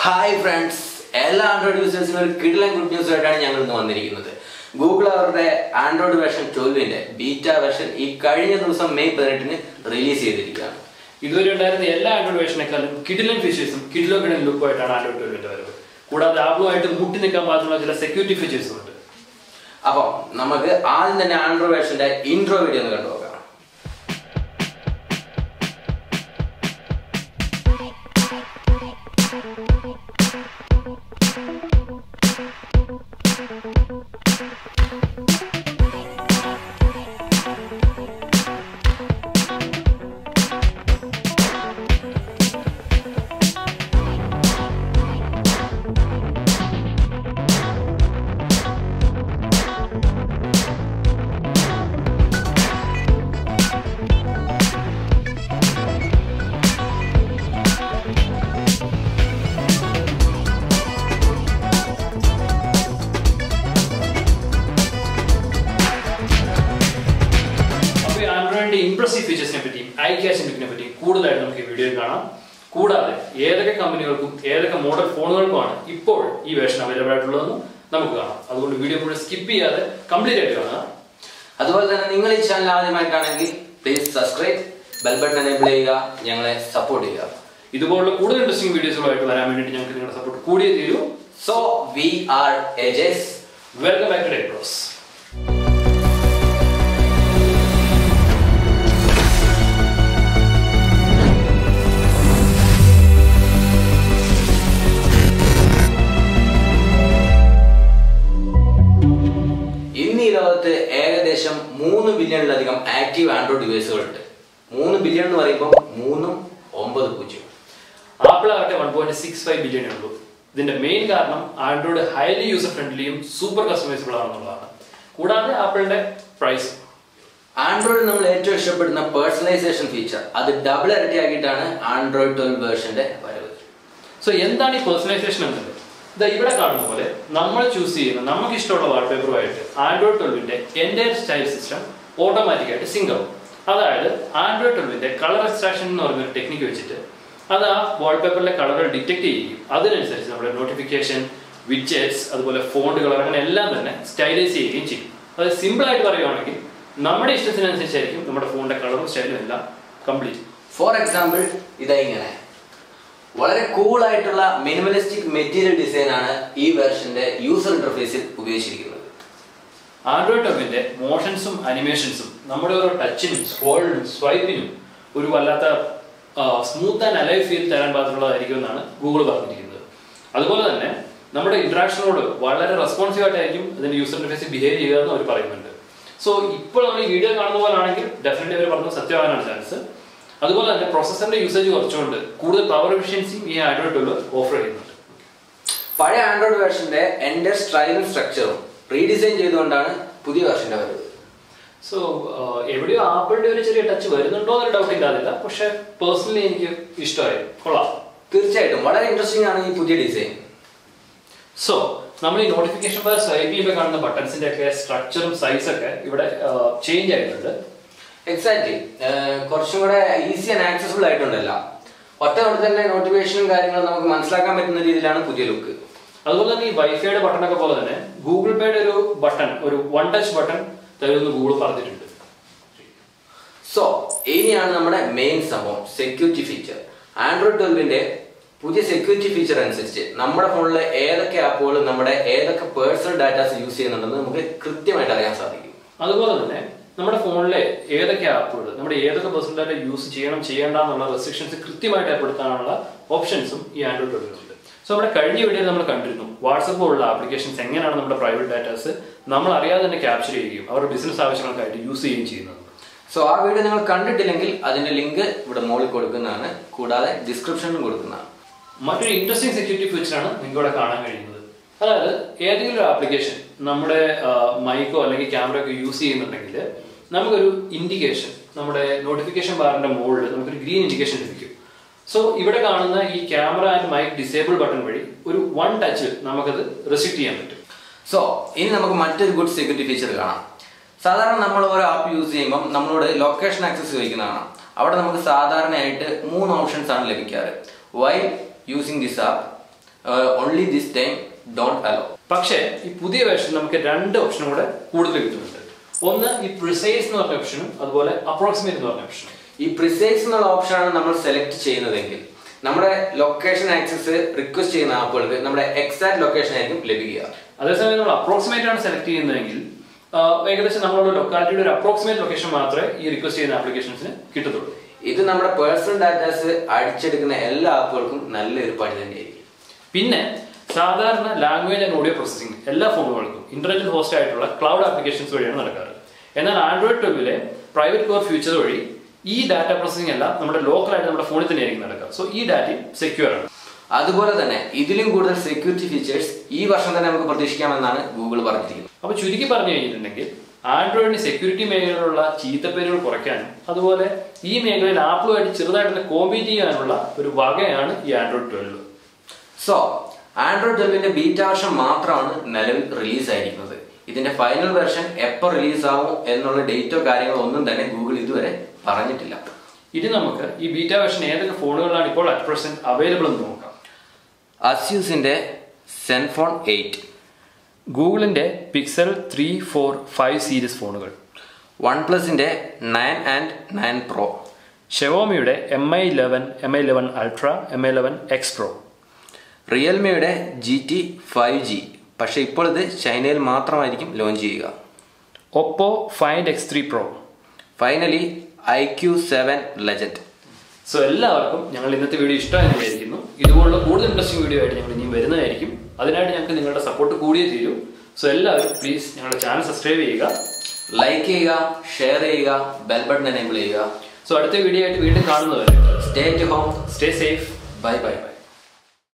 hi friends എല്ലാ Android യൂസേഴ്സിനും ഒരു കിടിലൻ ഗുഡ് ന്യൂസ് ആയിട്ടാണ് ഞങ്ങൾ ഇന്ന് വന്നിരിക്കുന്നത് ഗൂഗിൾ അവരുടെ ആൻഡ്രോയിഡ് വെർഷൻ ട്വൽവിന്റെ ബീറ്റ വെർഷൻ ഈ കഴിഞ്ഞ ദിവസം മെയ് പതിനെട്ടിന് റിലീസ് ചെയ്തിരിക്കുകയാണ് ഇതുവരെ ഉണ്ടായിരുന്ന എല്ലാ ആൻഡ്രോയിഡ് വേർഷനേക്കാളും കിഡിലൻ ഫീച്ചേഴ്സും കിഡിലോ കിടൻ ലുക്കുമായിട്ടാണ് ആൻഡ്രോയിഡ് ട്വൽവിന്റെ വരവ് കൂടാതെ ആപ്പിളുമായിട്ട് മുട്ടി നിൽക്കാൻ പാകത്തിലുള്ള ചില സെക്യൂരിറ്റി ഫീച്ചേഴ്സും ഉണ്ട് അപ്പോൾ നമുക്ക് ആദ്യം തന്നെ ആൻഡ്രോയിഡ് വെർഷന്റെ ഇൻട്രോ വീഡിയോ ഒന്ന് കണ്ടു നോക്കാം അപ്പോൾ ഈ ആൻഡ്രോയിഡിന്റെ ഇംപ്രസീവ് ഫീച്ചേഴ്സിനെ പറ്റിയും ഐ ക്യാച്ച് ലുക്കിനെ പറ്റിയും കൂടുതലായിട്ട് നമുക്ക് ഈ വീഡിയോയിൽ കാണാം കൂടാതെ ഏതൊക്കെ കമ്പനികൾക്കും ഏതൊക്കെ മോഡൽ ഫോണുകൾക്കുമാണ് ഇപ്പോൾ ഈ വേർഷൻ അവൈലബിൾ ആയിട്ടുള്ളതെന്ന് നമുക്ക് കാണാം അതുകൊണ്ട് വീഡിയോ മുഴുവൻ സ്കിപ്പ് ചെയ്യാതെ കംപ്ലീറ്റ് ആയിട്ട് കാണുക അതുപോലെ തന്നെ നിങ്ങൾ ഈ ചാനൽ ആദ്യമായിട്ടാണെങ്കിൽ please subscribe bell button enable ചെയ്യുക ഞങ്ങളെ സപ്പോർട്ട് ചെയ്യുക ഇതുപോലുള്ള കൂടുതൽ ഇൻട്രസ്റ്റിംഗ് വീഡിയോസുകളായിട്ട് വരാൻ വേണ്ടിയിട്ട് ഞങ്ങൾക്ക് നിങ്ങളുടെ സപ്പോർട്ട് കൂടിയേ തീരൂ so we are ages welcome back to Decros ഇന്ന് ഈ ലോകത്ത് ഏകദേശം മൂന്ന് ബില്യണിലധികം ആക്റ്റീവ് ആൻഡ്രോയിഡ് ഡിവൈസുകളുണ്ട് മൂന്ന് ബില്യൺ എന്ന് പറയുമ്പോൾ മൂന്നും ഒമ്പത് പൂജ്യം ആപ്പിൾ ആകട്ടെ one point six five billion ഉള്ളൂ ഇതിന്റെ മെയിൻ കാരണം ആൻഡ്രോയിഡ് ഹൈലി യൂസർ ഫ്രണ്ട്ലിയും സൂപ്പർ കസ്റ്റമൈസബിൾ ആണെന്നുള്ളതാണ് കൂടാതെ ആപ്പിളിന്റെ പ്രൈസ് ആൻഡ്രോയിഡ് നമ്മൾ ഏറ്റവും ഇഷ്ടപ്പെടുന്ന പേഴ്സണലൈസേഷൻ ഫീച്ചർ അത് ഡബിൾ ഇരട്ടിയാക്കിയിട്ടാണ് ആൻഡ്രോയിഡ് ട്വൽവ് വേർഷന്റെ വരവ് സോ എന്താണ് ഈ പേഴ്സണലൈസേഷൻ എന്നത് ഇതാ ഇവിടെ കാണുന്ന പോലെ നമ്മൾ ചൂസ് ചെയ്യുന്ന നമുക്ക് ഇഷ്ടമുള്ള വാൾപേപ്പറുമായിട്ട് ആൻഡ്രോയിഡ് ട്വൽവിന്റെ എൻ്റെ സ്റ്റൈൽ സിസ്റ്റം ഓട്ടോമാറ്റിക് ആയിട്ട് സിങ്ക് ആവും അതായത് ആൻഡ്രോയിഡ് ട്വൽവിന്റെ കളർ എക്സ്ട്രാക്ഷൻ എന്ന് പറയുന്ന ഒരു ടെക്നിക്ക് വെച്ചിട്ട് അത് ആ വാൾപേപ്പറിലെ കളറുകൾ ഡിറ്റക്ട് ചെയ്യും അതിനനുസരിച്ച് നമ്മുടെ നോട്ടിഫിക്കേഷൻ വിഡ്ജറ്റ്സ് അതുപോലെ ഫോണ്ട് കളർ അങ്ങനെ എല്ലാം തന്നെ സ്റ്റൈലൈസ് ചെയ്യുകയും ചെയ്യും അത് സിമ്പിൾ ആയിട്ട് പറയുവാണെങ്കിൽ നമ്മുടെ ഇഷ്ടത്തിനനുസരിച്ചായിരിക്കും നമ്മുടെ ഫോണിന്റെ കളറും സ്റ്റൈലും എല്ലാം കംപ്ലീറ്റ് ഫോർ എക്സാമ്പിൾ ഇതാ ഇങ്ങനെ വളരെ കൂൾ ആയിട്ടുള്ള മിനിമലിസ്റ്റിക് മെറ്റീരിയൽ ഡിസൈൻ ആണ് ഈ വേർഷന്റെ യൂസർ ഇന്റർഫേസിൽ ഉപയോഗിച്ചിരിക്കുന്നത് ആൻഡ്രോയിഡ് ടബിന്റെ മോഷൻസും അനിമേഷൻസും നമ്മുടെ ഓരോ ടച്ചിനും സ്ക്രോളിനും സ്വൈപ്പിനും ഒരു വല്ലാത്ത സ്മൂത്ത് ആൻഡ് അലൈവ് ഫീൽ തരാൻ പാകത്തിലുള്ളതായിരിക്കും എന്നാണ് ഗൂഗിൾ പറഞ്ഞിരിക്കുന്നത് അതുപോലെ തന്നെ നമ്മുടെ ഇന്ററാക്ഷനോട് വളരെ റെസ്പോൺസീവ് ആയിട്ടായിരിക്കും ഇതിന്റെ യൂസർ ഇന്റർഫേസ് ബിഹേവ് ചെയ്യുക എന്ന് അവർ പറയുന്നുണ്ട് സോ ഇപ്പോൾ നമ്മൾ ഈ വീഡിയോ കാണുന്ന പോലാണെങ്കിൽ ഡെഫിനറ്റ്ലി അവർ പറഞ്ഞത് സത്യമാകാനാണ് ചാൻസ് അതുപോലെ തന്നെ പ്രോസസറിന്റെ യൂസേജ് കുറച്ചുകൊണ്ട് കൂടുതൽ പവർ എഫിഷ്യൻസിയും ഈ ആൻഡ്രോയിഡ് ട്വൽവ് ഓഫർ ചെയ്യുന്നുണ്ട് പഴയ ആൻഡ്രോയിഡ് വേർഷന്റെ എൻ്റെ സ്ട്രൈലും സ്ട്രക്ചറും റീഡിസൈൻ ചെയ്തുകൊണ്ടാണ് പുതിയ വേർഷന്റെ വരവ് സോ എവിടെയോ ആപ്പിളിന്റെ ഒരു ചെറിയ ടച്ച് വരുന്നുണ്ടോ എന്നൊരു ഡൗട്ട് ഇല്ലാതില്ല പക്ഷെ പേഴ്സണലി എനിക്ക് ഇഷ്ടമായി കൊള്ളാം തീർച്ചയായിട്ടും വളരെ ഇൻട്രസ്റ്റിംഗ് ആണ് ഈ പുതിയ ഡിസൈൻ സോ നമ്മൾ ഈ നോട്ടിഫിക്കേഷൻ ബാർ സ്വൈപ്പ് ചെയ്യുമ്പോൾ കാണുന്ന ബട്ടൺസിന്റെ ഒക്കെ സ്ട്രക്ചറും സൈസൊക്കെ ഇവിടെ ചേഞ്ച് ആയിട്ടുണ്ട് എക്സാക്ട്ലി കുറച്ചും കൂടെ ഈസി ആൻഡ് ആക്സസിബിൾ ആയിട്ടുണ്ടല്ല ഒറ്റ കൊണ്ട് തന്നെ നോട്ടിഫിക്കേഷനും കാര്യങ്ങളും നമുക്ക് മനസ്സിലാക്കാൻ പറ്റുന്ന രീതിയിലാണ് പുതിയ ലുക്ക് അതുപോലെ തന്നെ ഈ വൈഫൈയുടെ ബട്ടൺ ഒക്കെ പോലെ തന്നെ ഗൂഗിൾ പേയുടെ ഒരു ബട്ടൺ ഒരു വൺ ടച്ച് ബട്ടൺ തരുമെന്ന് ഗൂഗിൾ പറഞ്ഞിട്ടുണ്ട് സോ ഇനിയാണ് നമ്മുടെ മെയിൻ സംഭവം സെക്യൂരിറ്റി ഫീച്ചർ ആൻഡ്രോയിഡ് ട്വൽവിന്റെ പുതിയ സെക്യൂരിറ്റി ഫീച്ചർ അനുസരിച്ച് നമ്മുടെ ഫോണിലെ ഏതൊക്കെ ആപ്പുകൾ നമ്മുടെ ഏതൊക്കെ പേഴ്സണൽ ഡാറ്റാസ് യൂസ് ചെയ്യുന്നുണ്ടെന്ന് നമുക്ക് കൃത്യമായിട്ട് അറിയാൻ സാധിക്കും അതുപോലെ തന്നെ നമ്മുടെ ഫോണിലെ ഏതൊക്കെ ആപ്പുകൾ നമ്മുടെ ഏതൊക്കെ പേഴ്സണൽ ഡാറ്റ യൂസ് ചെയ്യണം ചെയ്യേണ്ട എന്നുള്ള റെസ്ട്രിക്ഷൻസ് കൃത്യമായിട്ട് ഏർപ്പെടുത്താനുള്ള ഓപ്ഷൻസും ഈ ആൻഡ്രോയിഡ് ട്വൽവിലുണ്ട് സോ നമ്മുടെ കഴിഞ്ഞ വീഡിയോ നമ്മൾ കണ്ടിരുന്നു വാട്സപ്പ് പോലുള്ള ആപ്ലിക്കേഷൻസ് എങ്ങനെയാണ് നമ്മുടെ പ്രൈവറ്റ് ഡാറ്റാസ് നമ്മൾ അറിയാതെ തന്നെ ക്യാപ്ചർ ചെയ്യുകയും അവരുടെ ബിസിനസ് ആവശ്യങ്ങൾക്കായിട്ട് യൂസ് ചെയ്യുകയും ചെയ്യുന്നത് സോ ആ വീഡിയോ നിങ്ങൾ കണ്ടിട്ടില്ലെങ്കിൽ അതിന്റെ ലിങ്ക് ഇവിടെ മുകളിൽ കൊടുക്കുന്നതാണ് കൂടാതെ ഡിസ്ക്രിപ്ഷനിലും കൊടുക്കുന്നതാണ് മറ്റൊരു ഇൻട്രസ്റ്റിംഗ് സെക്യൂരിറ്റി ഫീച്ചറാണ് നിങ്ങൾക്ക് ഇവിടെ കാണാൻ കഴിയുന്നത് അതായത് ഏതെങ്കിലും ഒരു ആപ്ലിക്കേഷൻ നമ്മുടെ മൈക്കോ അല്ലെങ്കിൽ ക്യാമറ ഒക്കെ യൂസ് ചെയ്യുന്നുണ്ടെങ്കിൽ നമുക്കൊരു ഇൻഡിക്കേഷൻ നമ്മുടെ നോട്ടിഫിക്കേഷൻ ബാറിന്റെ മുകളിൽ നമുക്കൊരു ഗ്രീൻ ഇൻഡിക്കേഷൻ ലഭിക്കും സോ ഇവിടെ കാണുന്ന ഈ camera and mic disable button വഴി ഒരു വൺ ടച്ച് നമുക്കത് റെസിക്ട് ചെയ്യാൻ പറ്റും സോ ഇനി നമുക്ക് മറ്റൊരു ഗുഡ് സെക്യൂരിറ്റി ഫീച്ചർ കാണാം സാധാരണ നമ്മൾ ഓരോ ആപ്പ് യൂസ് ചെയ്യുമ്പോൾ നമ്മളോട് ലൊക്കേഷൻ ആക്സസ് ചോദിക്കുന്നതാണ് അവിടെ നമുക്ക് സാധാരണയായിട്ട് മൂന്ന് ഓപ്ഷൻസ് ആണ് ലഭിക്കാറ് while using this app only this time don't allow പക്ഷേ ഈ പുതിയ വേർഷൻ നമുക്ക് രണ്ട് ഓപ്ഷനും കൂടെ കൂടുതൽ കിട്ടുന്നുണ്ട് ഒന്ന് ഈ പ്രിസൈസ് എന്ന് പറഞ്ഞ ഓപ്ഷനും അതുപോലെ അപ്രോക്സിമേറ്റ് എന്ന് പറഞ്ഞ ഓപ്ഷനും ഈ പ്രിസൈസ് എന്നുള്ള ഓപ്ഷനാണ് നമ്മൾ സെലക്ട് ചെയ്യുന്നതെങ്കിൽ നമ്മുടെ ലൊക്കേഷൻ ആക്സസ് റിക്വസ്റ്റ് ചെയ്യുന്ന ആപ്പുകൾക്ക് നമ്മുടെ എക്സാക്ട് ലൊക്കേഷൻ ആയിരിക്കും ലഭിക്കുക അതേസമയം നമ്മൾ അപ്രോക്സിമേറ്റ് ആണ് സെലക്ട് ചെയ്യുന്നതെങ്കിൽ ആ, ഏകദേശം നമ്മളുടെ ലൊക്കാലിറ്റിയുടെ ഒരു അപ്രോക്സിമേറ്റ് ലൊക്കേഷൻ മാത്രമേ ഈ റിക്വസ്റ്റ് ചെയ്യുന്ന ആപ്ലിക്കേഷൻസിന് കിട്ടത്തുള്ളൂ ഇത് നമ്മുടെ പേഴ്സണൽ ഡാറ്റാസ് അടിച്ചെടുക്കുന്ന എല്ലാ ആപ്പുകൾക്കും നല്ലൊരു പണി തന്നെയായിരിക്കും പിന്നെ സാധാരണ ലാംഗ്വേജ് ആൻഡ് ഓഡിയോ പ്രോസസ്സിംഗ് എല്ലാ ഫോണുകൾക്കും ഇന്റർനെറ്റിൽ ഹോസ്റ്റ് ആയിട്ടുള്ള ക്ലൗഡ് ആപ്ലിക്കേഷൻസ് വഴിയാണ് നടക്കാറ് എന്നാൽ ആൻഡ്രോയിഡ് ട്വൽവിലെ പ്രൈവറ്റ് കോർ ഫ്യൂച്ചർ വഴി ഈ ഡാറ്റ പ്രോസസ്സിംഗ് എല്ലാം നമ്മുടെ ലോക്കലായിട്ട് നമ്മുടെ ഫോണിൽ തന്നെയായിരിക്കും നടക്കുക സോ ഈ ഡാറ്റയും സെക്യൂർ ആണ് അതുപോലെ തന്നെ ഇതിലും കൂടുതൽ സെക്യൂരിറ്റി ഫീച്ചേഴ്സ് ഈ വർഷം തന്നെ നമുക്ക് പ്രതീക്ഷിക്കാമെന്നാണ് ഗൂഗിൾ പറഞ്ഞിരിക്കുന്നത് അപ്പൊ ചുരുക്കി പറഞ്ഞു കഴിഞ്ഞിട്ടുണ്ടെങ്കിൽ ആൻഡ്രോയിഡിന് സെക്യൂരിറ്റി മേഖലയിലുള്ള ചീത്തപ്പേരുകൾ കുറയ്ക്കാനും അതുപോലെ ഈ മേഖലയിൽ ആപ്പിളുമായിട്ട് ചെറുതായിട്ടൊന്ന് കോമ്പീറ്റ് ചെയ്യാനുള്ള ഒരു വകയാണ് ഈ ആൻഡ്രോയിഡ് ട്വൽവ് സോ ആൻഡ്രോയിഡ് ട്വൽവിന്റെ ബീറ്റ വെർഷൻ മാത്രമാണ് നിലവിൽ റിലീസ് ആയിരിക്കുന്നത് ഇതിന്റെ ഫൈനൽ വെർഷൻ എപ്പോൾ റിലീസ് ആവും എന്നുള്ള ഡേറ്റോ കാര്യങ്ങളോ ഒന്നും തന്നെ ഗൂഗിൾ ഇതുവരെ പറഞ്ഞിട്ടില്ല ഇനി നമുക്ക് ഈ ബീറ്റ വെർഷൻ ഏതൊക്കെ ഫോണുകളിലാണ് ഇപ്പോൾ അറ്റ് പ്രസന്റ് അവൈലബിൾ എന്ന് നോക്കാം അസ്യൂസിന്റെ സെൻഫോൺ എയ്റ്റ് ഗൂഗിളിന്റെ Pixel three four five series ഫോണുകൾ വൺ പ്ലസിന്റെ നയൻ ആൻഡ് നയൻ പ്രോ ഷെവോമിയുടെ M I eleven M I eleven ultra M I eleven X pro റിയൽമിയുടെ ജി ടി ഫൈവ് ജി പക്ഷെ ഇപ്പോൾ ഇത് ചൈനയിൽ മാത്രമായിരിക്കും ലോഞ്ച് ചെയ്യുക Oppo find X three pro finally I Q seven legend so എല്ലാവർക്കും ഞങ്ങൾ ഇന്നത്തെ വീഡിയോ ഇഷ്ടമായി വിചാരിക്കുന്നു ഇതുപോലുള്ള കൂടുതൽ ഇൻട്രസ്റ്റിംഗ് വീഡിയോ ആയിട്ട് ഞങ്ങൾ ഇനിയും വരുന്നതായിരിക്കും അതിനായിട്ട് ഞങ്ങൾക്ക് നിങ്ങളുടെ സപ്പോർട്ട് കൂടിയേ തീരൂ സോ എല്ലാവരും പ്ലീസ് ഞങ്ങളുടെ ചാനൽ സബ്സ്ക്രൈബ് ചെയ്യുക ലൈക്ക് ചെയ്യുക ഷെയർ ചെയ്യുക ബെൽ ബട്ടൺ എനേബിൾ ചെയ്യുക സോ അടുത്ത വീഡിയോ ആയിട്ട് വീണ്ടും കാണുന്നവരെ stay to home stay safe bye bye by